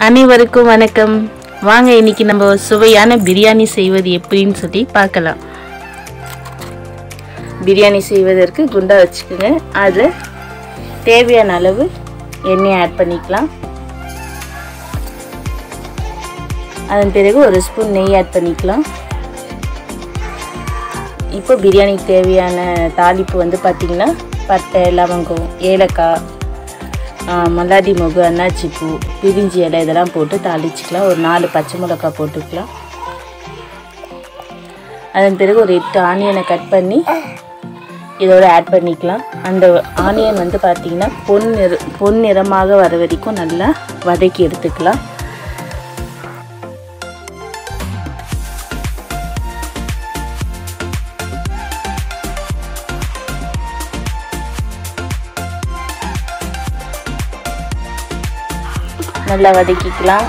அனைவருக்கும் வணக்கம் வாங்க இன்னைக்கு நம்ம சுவையான பிரியாணி செய்வது எப்படின்னு சொல்லி பார்க்கலாம் பிரியாணி செய்வதற்கு குண்டா வச்சுக்கோங்க அதில் தேவையான அளவு எண்ணெய் ஆட் பண்ணிக்கலாம் அதன் பிறகு ஒரு ஸ்பூன் நெய் ஆட் பண்ணிக்கலாம் இப்போ பிரியாணிக்கு தேவையான தாளிப்பு வந்து பார்த்திங்கன்னா பட்டை லவங்கம் ஏலக்காய் ஆ, மல்லாடி மொகு அன்னாச்சி பூ பிரிஞ்சி இலை இதெல்லாம் போட்டு தாளிச்சிக்கலாம் ஒரு நாலு பச்சை மிளகாய் போட்டுக்கலாம் அதன் பிறகு ஒரு எட்டு ஆனியனை கட் பண்ணி இதோட ஆட் பண்ணிக்கலாம் அந்த ஆனியன் வந்து பார்த்திங்கன்னா பொன் நிற பொன் நிறமாக வர வரைக்கும் நல்லா வதக்கி எடுத்துக்கலாம் நல்லா வதக்கிக்கலாம்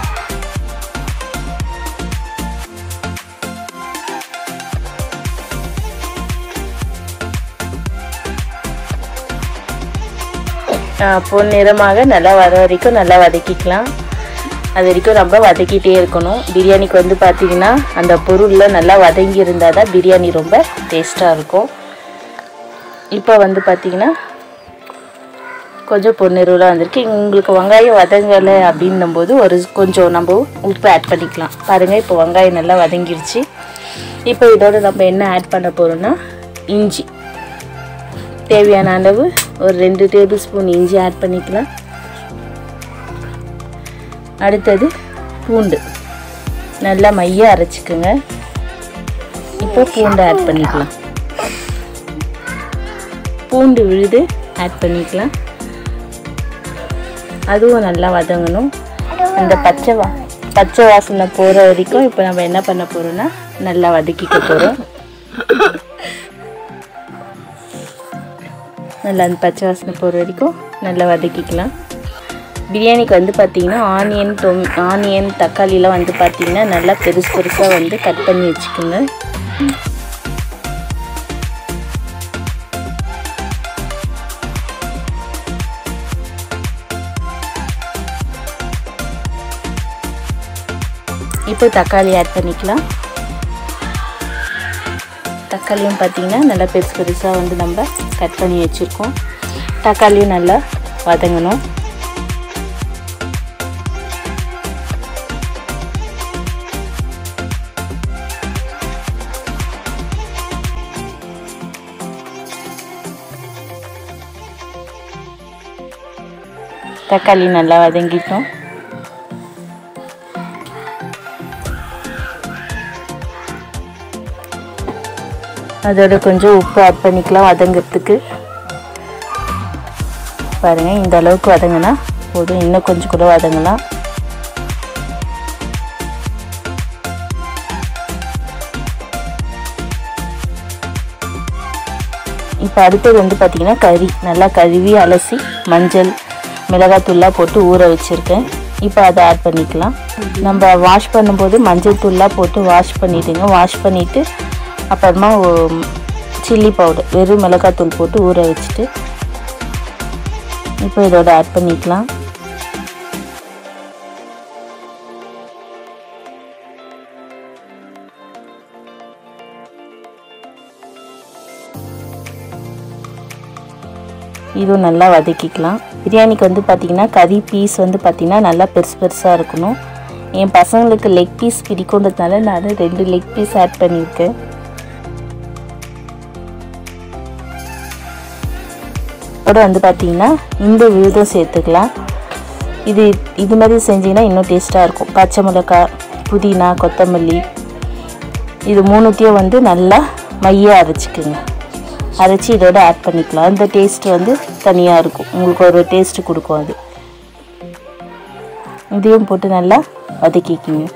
பொன் நிறமாக நல்லா வர வரைக்கும் நல்லா வதக்கிக்கலாம் அது வரைக்கும் நம்ம வதக்கிட்டே இருக்கணும் பிரியாணிக்கு வந்து பார்த்திங்கன்னா அந்த பொருளில் நல்லா வதங்கி இருந்தால் தான் பிரியாணி ரொம்ப டேஸ்ட்டாக இருக்கும் இப்போ வந்து பார்த்திங்கன்னா கொஞ்சம் பொன்னிறவில் வந்திருக்கு உங்களுக்கு வெங்காயம் வதங்கலை அப்படின்னும் போது ஒரு கொஞ்சம் நம்ம உப்பு ஆட் பண்ணிக்கலாம் பாருங்கள் இப்போ வெங்காயம் நல்லா வதங்கிருச்சு இப்போ இதோட நம்ம என்ன ஆட் பண்ண போகிறோம்னா இஞ்சி தேவையான அளவு ஒரு ரெண்டு டேபிள் ஸ்பூன் இஞ்சி ஆட் பண்ணிக்கலாம் அடுத்தது பூண்டு நல்லா மைய அரைச்சிக்கோங்க இப்போ பூண்டு ஆட் பண்ணிக்கலாம் பூண்டு விழுது ஆட் பண்ணிக்கலாம் அதுவும் நல்லா வதங்கணும் அந்த பச்சை வா பச்சை வாசனை போகிற வரைக்கும் இப்போ நம்ம என்ன பண்ண போகிறோம்னா நல்லா வதக்கிக்க போகிறோம் நல்லா அந்த பச்சை வாசனை போகிற வரைக்கும் நல்லா வதக்கிக்கலாம் பிரியாணிக்கு வந்து பார்த்திங்கன்னா ஆனியன் டொம் ஆனியன் தக்காளிலாம் வந்து பார்த்திங்கன்னா நல்லா பெருசு பெருசாக வந்து கட் பண்ணி வச்சுக்கோங்க இப்போ தக்காளி ஆட் பண்ணிக்கலாம் தக்காளியும் பார்த்தீங்கன்னா நல்லா பெருசு பெருசாக வந்து நம்ம கட் பண்ணி வச்சுருக்கோம் தக்காளியும் நல்லா வதங்கணும் தக்காளி நல்லா வதங்கிட்டோம் அதோட கொஞ்சம் உப்பு ஆட் பண்ணிக்கலாம் வதங்கிறதுக்கு பாருங்கள் இந்த அளவுக்கு வதங்கினா போதும் இன்னும் கொஞ்சம் கூட வதங்கலாம் இப்போ அடுத்தது வந்து பார்த்திங்கன்னா கறி நல்லா கழுவி அலசி மஞ்சள் மிளகாத்தூள்லாம் போட்டு ஊற வச்சுருக்கேன் இப்போ அதை ஆட் பண்ணிக்கலாம் நம்ம வாஷ் பண்ணும்போது மஞ்சள் தூள்லாம் போட்டு வாஷ் பண்ணிவிடுங்க வாஷ் பண்ணிவிட்டு அப்புறமா சில்லி பவுடர் வெறும் மிளகாத்தூள் போட்டு ஊற வச்சுட்டு இப்போ இதோட ஆட் பண்ணிக்கலாம் இதுவும் நல்லா வதக்கிக்கலாம் பிரியாணிக்கு வந்து பார்த்திங்கன்னா கறி பீஸ் வந்து பார்த்திங்கன்னா நல்லா பெருசு பெருசாக இருக்கணும் என் பசங்களுக்கு லெக் பீஸ் பிடிக்குன்றதுனால நான் ரெண்டு லெக் பீஸ் ஆட் பண்ணியிருக்கேன் கூட வந்து பார்த்தீங்கன்னா இந்த விழுதும் சேர்த்துக்கலாம் இது இது மாதிரி செஞ்சிங்கன்னா இன்னும் டேஸ்ட்டாக இருக்கும் பச்சை மிளகாய் புதினா கொத்தமல்லி இது மூணுத்தையும் வந்து நல்லா மையாக அரைச்சிக்குங்க அரைச்சி இதோட ஆட் பண்ணிக்கலாம் அந்த டேஸ்ட் வந்து தனியாக இருக்கும் உங்களுக்கு ஒரு டேஸ்ட்டு கொடுக்கும் அது இதையும் போட்டு நல்லா வதக்கிக்கிங்க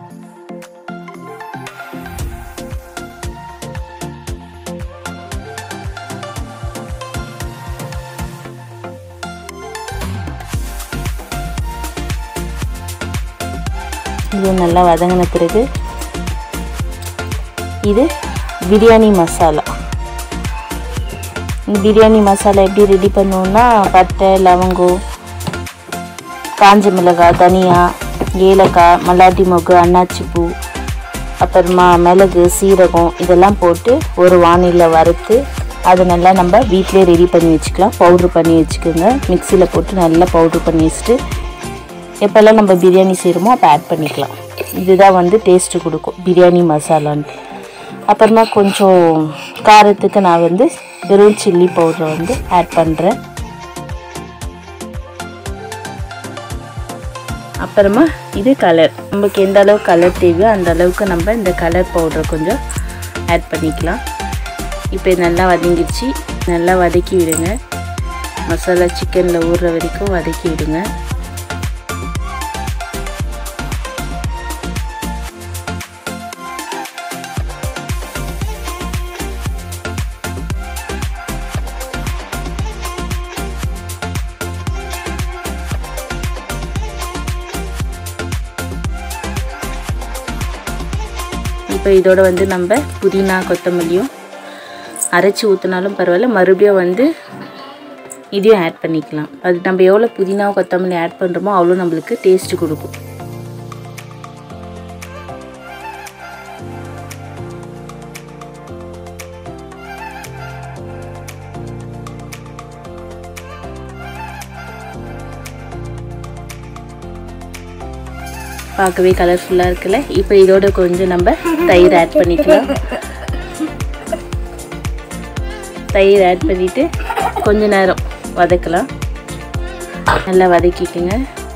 இது நல்லா வதங்கின பிறகு இது பிரியாணி மசாலா இந்த பிரியாணி மசாலா எப்படி ரெடி பண்ணுவோம்னா பட்டை லவங்கம் காஞ்ச மிளகாய் தனியா ஏலக்காய் மல்லாட்டி மொக்கு அன்னாச்சி பூ அப்புறமா மிளகு சீரகம் இதெல்லாம் போட்டு ஒரு வானிலை வறுத்து அதை நல்லா நம்ம வீட்டிலே ரெடி பண்ணி வச்சுக்கலாம் பவுட்ரு பண்ணி வச்சுக்கோங்க மிக்சியில் போட்டு நல்லா பவுட்ரு பண்ணி வச்சுட்டு எப்போல்லாம் நம்ம பிரியாணி செய்கிறோமோ அப்போ ஆட் பண்ணிக்கலாம் இதுதான் வந்து டேஸ்ட்டு கொடுக்கும் பிரியாணி மசாலான்ட்டு அப்புறமா கொஞ்சம் காரத்துக்கு நான் வந்து வெறும் சில்லி பவுடரை வந்து ஆட் பண்ணுறேன் அப்புறமா இது கலர் நமக்கு எந்த அளவு கலர் தேவையோ அந்த அளவுக்கு நம்ம இந்த கலர் பவுடர் கொஞ்சம் ஆட் பண்ணிக்கலாம் இப்போ இது நல்லா வதங்கிடுச்சு நல்லா வதக்கி விடுங்க மசாலா சிக்கனில் ஊறுற வரைக்கும் வதக்கி விடுங்க இப்போ இதோட வந்து நம்ம புதினா கொத்தமல்லியும் அரைச்சி ஊற்றினாலும் பரவாயில்ல மறுபடியும் வந்து இதையும் ஆட் பண்ணிக்கலாம் அது நம்ம எவ்வளோ புதினா கொத்தமல்லி ஆட் பண்ணுறோமோ அவ்வளோ நம்மளுக்கு டேஸ்ட்டு கொடுக்கும் பார்க்கவே கலர்ஃபுல்லாக இருக்குல்ல இப்போ இதோட கொஞ்சம் நம்ம தயிர் ஆட் பண்ணிக்கலாம் தயிர் ஆட் பண்ணிவிட்டு கொஞ்ச நேரம் வதக்கலாம் நல்லா வதக்கிக்கோங்க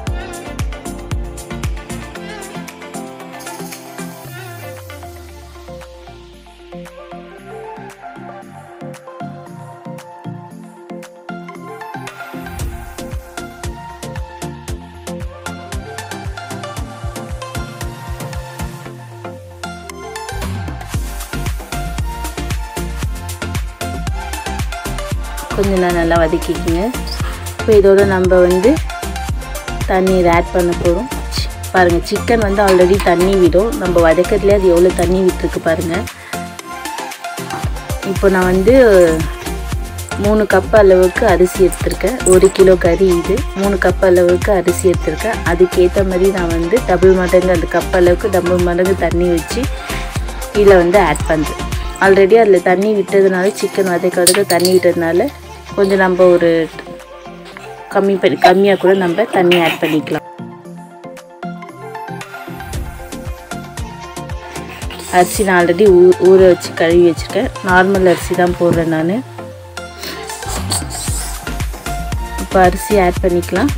கொஞ்ச நேரம் நல்லா வதக்கிக்கோங்க இப்போ இதோட நம்ம வந்து தண்ணீர் ஆட் பண்ண போகிறோம் பாருங்கள் சிக்கன் வந்து ஆல்ரெடி தண்ணி விடும் நம்ம வதக்கிறதுலே அது எவ்வளோ தண்ணி விட்டுருக்கு பாருங்கள் இப்போ நான் வந்து மூணு கப் அளவுக்கு அரிசி எடுத்திருக்கேன் ஒரு கிலோ கறி இது மூணு கப் அளவுக்கு அரிசி எடுத்திருக்கேன் அதுக்கேற்ற மாதிரி நான் வந்து டபுள் மடங்கு அந்த கப் அளவுக்கு டபுள் மடங்கு தண்ணி வச்சு இதில் வந்து ஆட் பண்ணுறேன் ஆல்ரெடி அதில் தண்ணி விட்டதுனால சிக்கன் வதக்கிறதுக்கு தண்ணி விட்டதுனால கொஞ்சம் நம்ம ஒரு கம்மி பண்ணி கம்மியாக கூட நம்ம தண்ணி ஆட் பண்ணிக்கலாம் அரிசி நான் ஆல்ரெடி ஊ ஊற வச்சு கழுவி வச்சுருக்கேன் நார்மல் அரிசி தான் போடுறேன் நான் இப்போ அரிசி ஆட் பண்ணிக்கலாம்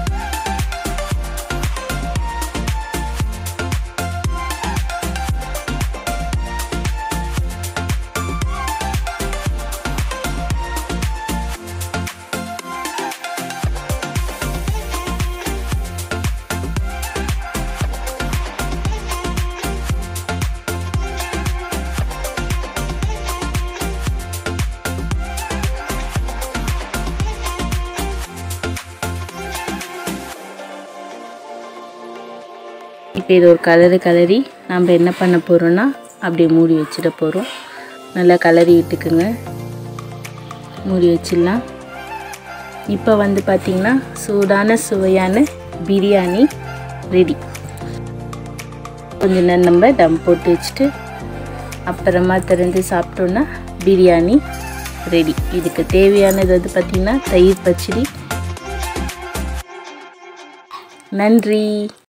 இப்போ இது ஒரு கலரு கலரி நம்ம என்ன பண்ண போகிறோன்னா அப்படியே மூடி வச்சிட போகிறோம் நல்லா கலரி விட்டுக்குங்க மூடி வச்சிடலாம் இப்போ வந்து பார்த்திங்கன்னா சூடான சுவையான பிரியாணி ரெடி கொஞ்ச நேரம் நம்ம தம் போட்டு வச்சுட்டு அப்புறமா திறந்து சாப்பிட்டோன்னா பிரியாணி ரெடி இதுக்கு தேவையானது வந்து பார்த்திங்கன்னா தயிர் பச்சடி நன்றி